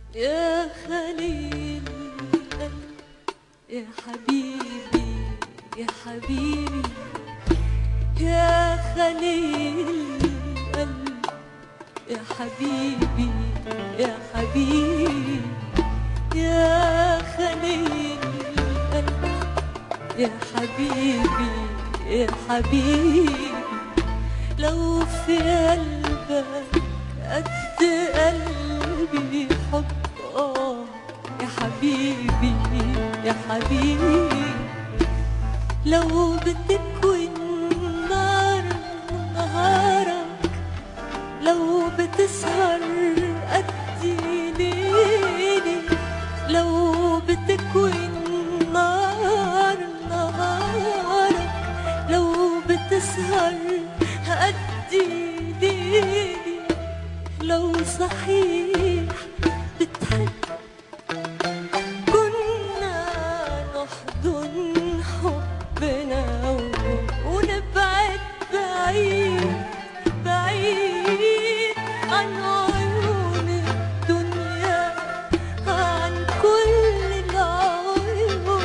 يا خليل القلب يا حبيبي يا حبيبي يا خليل القلب يا حبيبي يا حبيبي يا خليل القلب يا حبيبي يا حبيبي لو في قلبك قد قلبي حب آه يا حبيبي يا حبيبي لو بتكوي النار نهارك لو بتسهر قدي ليلي لو بتكوي النار نهارك لو بتسهر قدي ليلي لو صحيح بتحب كنا نحضن حبنا ونبعد بعيد بعيد عن عيون الدنيا عن كل العيون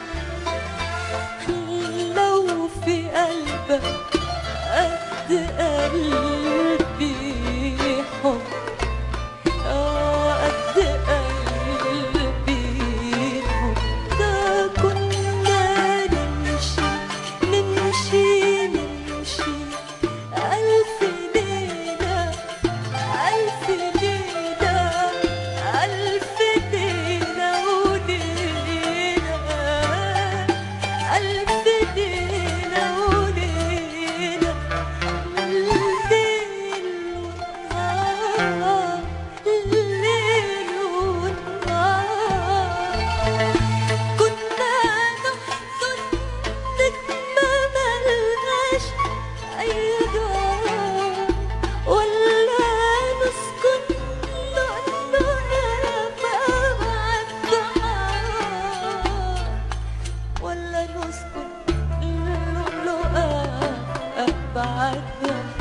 لو في قلبك قد قلبي حب آه قد قلبي حب ده كنا نمشي نمشي نمشي ألف ليلة ألف ليلة ألف ليلة وليلة ألف ليلة وليلة الليل والنهار الليل والنهار كنا نحضن نجمة ملهاش أي دار ولا نسكن لؤلؤة فأبعد بحار ولا نسكن لؤلؤة أبعد بحار